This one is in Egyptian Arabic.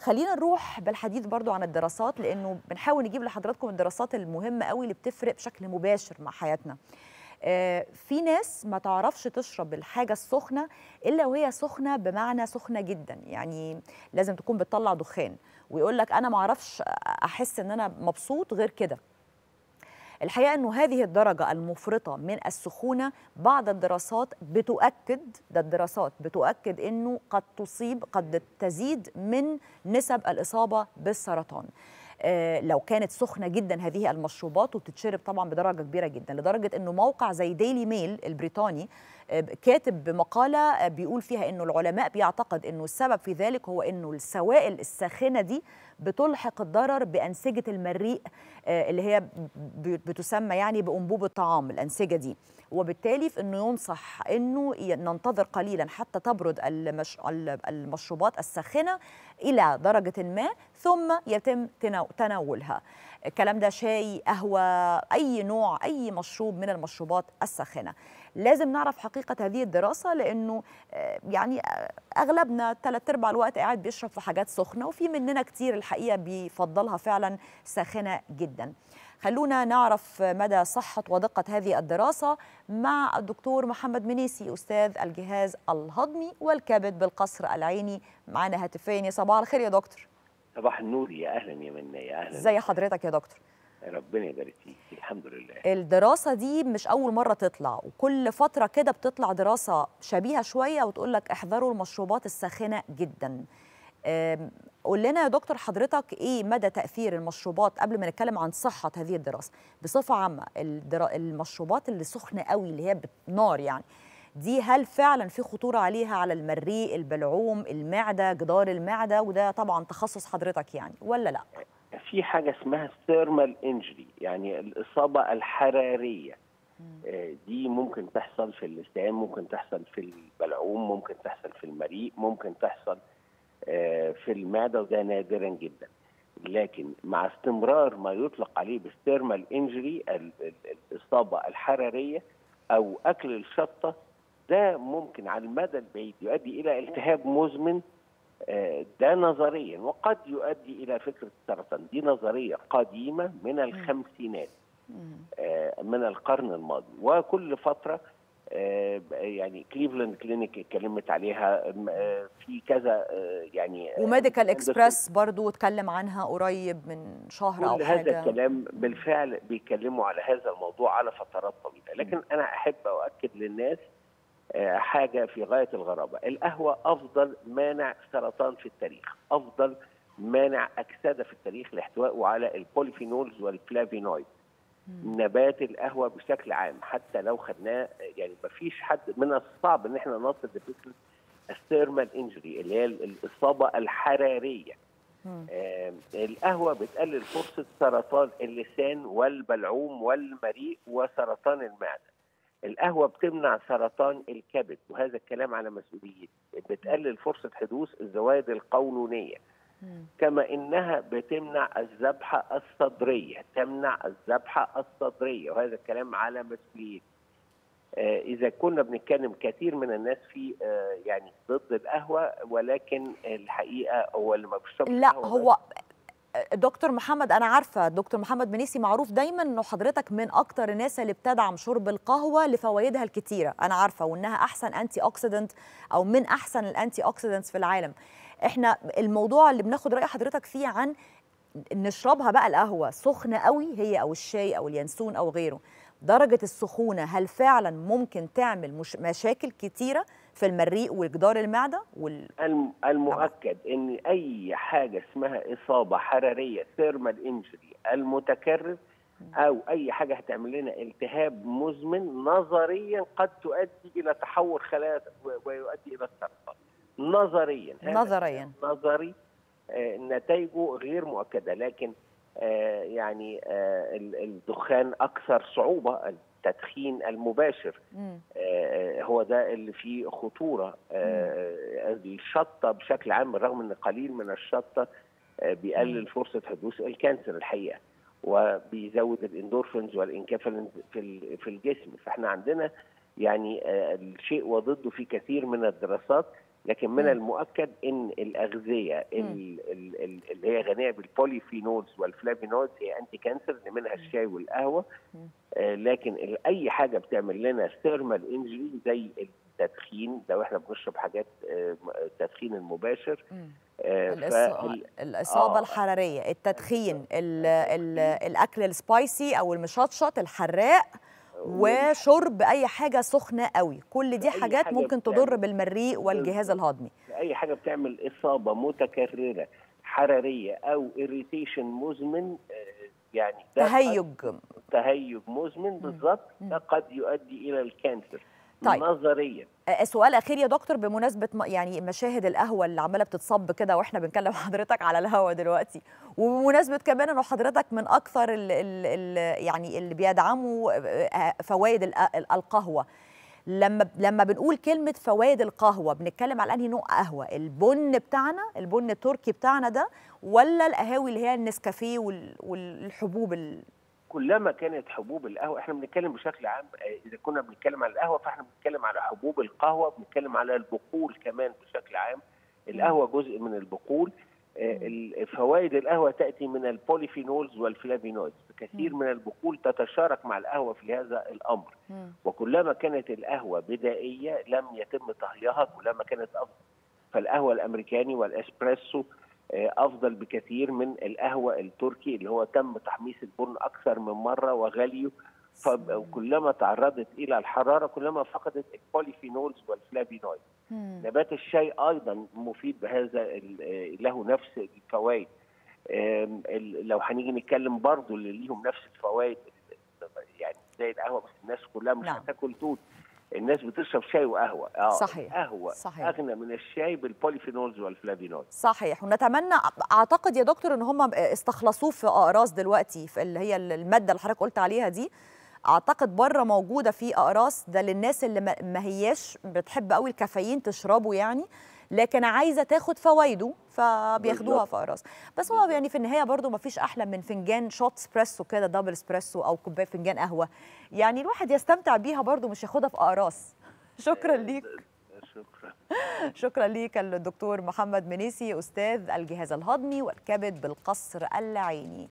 خلينا نروح بالحديث برضو عن الدراسات لانه بنحاول نجيب لحضراتكم الدراسات المهمه قوي اللي بتفرق بشكل مباشر مع حياتنا آه، في ناس ما تعرفش تشرب الحاجه السخنه الا وهي سخنه بمعنى سخنه جدا يعني لازم تكون بتطلع دخان ويقول لك انا ما اعرفش احس ان انا مبسوط غير كده الحقيقه انه هذه الدرجه المفرطه من السخونه بعض الدراسات بتؤكد ده الدراسات بتؤكد انه قد تصيب قد تزيد من نسب الاصابه بالسرطان آه، لو كانت سخنه جدا هذه المشروبات وبتتشرب طبعا بدرجه كبيره جدا لدرجه انه موقع زي ديلي ميل البريطاني آه، كاتب مقاله آه، بيقول فيها انه العلماء بيعتقد انه السبب في ذلك هو انه السوائل الساخنه دي بتلحق الضرر بانسجه المريء اللي هي بتسمى يعني بانبوب الطعام الانسجه دي وبالتالي في انه ينصح انه ننتظر قليلا حتى تبرد المش... المشروبات الساخنه الى درجه ما ثم يتم تناولها الكلام ده شاي قهوه اي نوع اي مشروب من المشروبات الساخنه لازم نعرف حقيقه هذه الدراسه لانه يعني اغلبنا ثلاث ارباع الوقت قاعد بيشرب في حاجات سخنه وفي مننا كتير الحقيقه بيفضلها فعلا ساخنه جدا خلونا نعرف مدى صحة ودقة هذه الدراسة مع الدكتور محمد منيسي أستاذ الجهاز الهضمي والكبد بالقصر العيني معنا هاتفيا يا صباح الخير يا دكتور صباح النور يا أهلا يا منى يا أهلا ازي حضرتك يا دكتور ربنا يبارك فيك الحمد لله الدراسة دي مش أول مرة تطلع وكل فترة كده بتطلع دراسة شبيهة شوية وتقول لك احذروا المشروبات الساخنة جدا قول لنا يا دكتور حضرتك ايه مدى تاثير المشروبات قبل ما نتكلم عن صحه هذه الدراسه بصفه عامه المشروبات اللي سخنه قوي اللي هي نار يعني دي هل فعلا في خطوره عليها على المريء البلعوم المعده جدار المعده وده طبعا تخصص حضرتك يعني ولا لا في حاجه اسمها ثيرمال انجري يعني الاصابه الحراريه دي ممكن تحصل في اللسان ممكن تحصل في البلعوم ممكن تحصل في المريء ممكن تحصل في المعده وده نادرا جدا لكن مع استمرار ما يطلق عليه بالثيرمال انجري الاصابه الحراريه او اكل الشطه ده ممكن على المدى البعيد يؤدي الى التهاب مزمن ده نظريا وقد يؤدي الى فكره السرطان دي نظريه قديمه من الخمسينات من القرن الماضي وكل فتره يعني كليفلاند كلينيك اتكلمت عليها في كذا يعني وميديكال اكسبريس برضو اتكلم عنها قريب من شهر او كل حاجه هذا الكلام بالفعل بيتكلموا على هذا الموضوع على فترات طويله لكن انا احب اؤكد للناس حاجه في غايه الغرابه القهوه افضل مانع سرطان في التاريخ افضل مانع اكسده في التاريخ لاحتوائه على البوليفينولز والفلافينويد نبات القهوه بشكل عام حتى لو خدناه يعني ما فيش حد من الصعب ان احنا نصل لفكره الثيرمال انجري اللي هي الاصابه الحراريه آه القهوه بتقلل فرصه سرطان اللسان والبلعوم والمريء وسرطان المعده القهوه بتمنع سرطان الكبد وهذا الكلام على مسؤوليتي بتقلل فرصه حدوث الزوائد القولونيه كما انها بتمنع الذبحه الصدريه تمنع الذبحه الصدريه وهذا الكلام على مسؤوليتي آه اذا كنا بنتكلم كثير من الناس في آه يعني ضد القهوه ولكن الحقيقه هو اللي ما بيشربش لا هو دكتور محمد انا عارفه دكتور محمد منيسي معروف دايما انه حضرتك من اكتر الناس اللي بتدعم شرب القهوه لفوائدها الكتيره انا عارفه وانها احسن انتي اوكسيدنت او من احسن الانتي اوكسيدنتس في العالم احنا الموضوع اللي بناخد راي حضرتك فيه عن نشربها بقى القهوه سخنه قوي هي او الشاي او اليانسون او غيره درجه السخونه هل فعلا ممكن تعمل مش مشاكل كتيره في المريء وجدار المعده وال... المؤكد ان اي حاجه اسمها اصابه حراريه ثيرمال انجري المتكرر او اي حاجه هتعمل لنا التهاب مزمن نظريا قد تؤدي الى تحور خلايا ويؤدي الى السرطان نظريا نظريا نظري آه نتائجه غير مؤكده لكن آه يعني آه الدخان اكثر صعوبه التدخين المباشر آه هو ده اللي فيه خطوره آه الشطه بشكل عام بالرغم ان قليل من الشطه آه بيقلل فرصه حدوث الكانسر الحقيقه وبيزود الاندورفينز والانكافالينز في في الجسم فاحنا عندنا يعني الشيء وضده في كثير من الدراسات لكن من مم. المؤكد ان الاغذيه ال- ال- ال- اللي هي غنيه بالبوليفينولز والفلافينولز هي انتي كانسر اللي منها الشاي والقهوه مم. آه، لكن ال- اي حاجه بتعمل لنا ثيرمال انجري زي التدخين لو احنا بنشرب حاجات آه، م- التدخين المباشر مم. آه، الإص- فال- الإصابة آه. الحرارية التدخين ال ال الأكل السبايسي أو المشطشط الحراق وشرب أي حاجة سخنة قوي كل دي أي حاجات حاجة ممكن تضر بتعمل- بالمريء والجهاز بالظبط. الهضمي اي حاجه بتعمل اصابه متكرره حراريه او اريتيشن مزمن آه، يعني ده قد- تهيج تهيج مزمن بالظبط مم. ده قد يؤدي الى الكانسر طيب. نظريا آه، سؤال اخير يا دكتور بمناسبه م- يعني مشاهد القهوه اللي عماله بتتصب كده واحنا بنكلم حضرتك على الهوا دلوقتي وبمناسبه كمان انه حضرتك من اكثر ال ال ال يعني اللي بيدعموا آه، فوائد ال- ال- القهوه لما لما بنقول كلمه فوائد القهوه بنتكلم على انهي نوع قهوه البن بتاعنا البن التركي بتاعنا ده ولا القهاوي اللي هي النسكافيه وال- والحبوب ال- كلما كانت حبوب القهوه احنا بنتكلم بشكل عام آه، اذا كنا بنتكلم على القهوه فاحنا بنتكلم على حبوب القهوه بنتكلم على البقول كمان بشكل عام القهوه جزء من البقول آه، ال- فوائد القهوه تاتي من البوليفينولز والفلافينولز كثير من البقول تتشارك مع القهوه في هذا الامر وكلما كانت القهوه بدائيه لم يتم طهيها كلما كانت افضل فالقهوه الامريكاني والاسبريسو آه، افضل بكثير من القهوه التركي اللي هو تم تحميص البن اكثر من مره وغليه فكلما تعرضت الى الحراره كلما فقدت البوليفينولز والفلافينويد مم. نبات الشاي ايضا مفيد بهذا ال- آه، له نفس الفوائد آم، ال- لو هنيجي نتكلم برضو اللي ليهم نفس الفوائد يعني زي القهوه بس الناس كلها مش نعم. هتاكل توت الناس بتشرب شاي وقهوه اه صحيح. قهوه صحيح. اغنى من الشاي بالبوليفينولز والفلافينولز صحيح ونتمنى اعتقد يا دكتور ان هم استخلصوه في اقراص دلوقتي في اللي هي الماده اللي حضرتك قلت عليها دي اعتقد بره موجوده في اقراص ده للناس اللي ما- ما هياش بتحب قوي الكافيين تشربه يعني لكن عايزه تاخد فوائده فبياخدوها بالظبط. في اقراص بس هو يعني في النهايه برضو ما فيش احلى من فنجان شوت اسبريسو كده دبل اسبريسو او كوبايه فنجان قهوه يعني الواحد يستمتع بيها برضو مش ياخدها في اقراص شكرا ليك شكرا شكرا ليك الدكتور محمد منيسي استاذ الجهاز الهضمي والكبد بالقصر العيني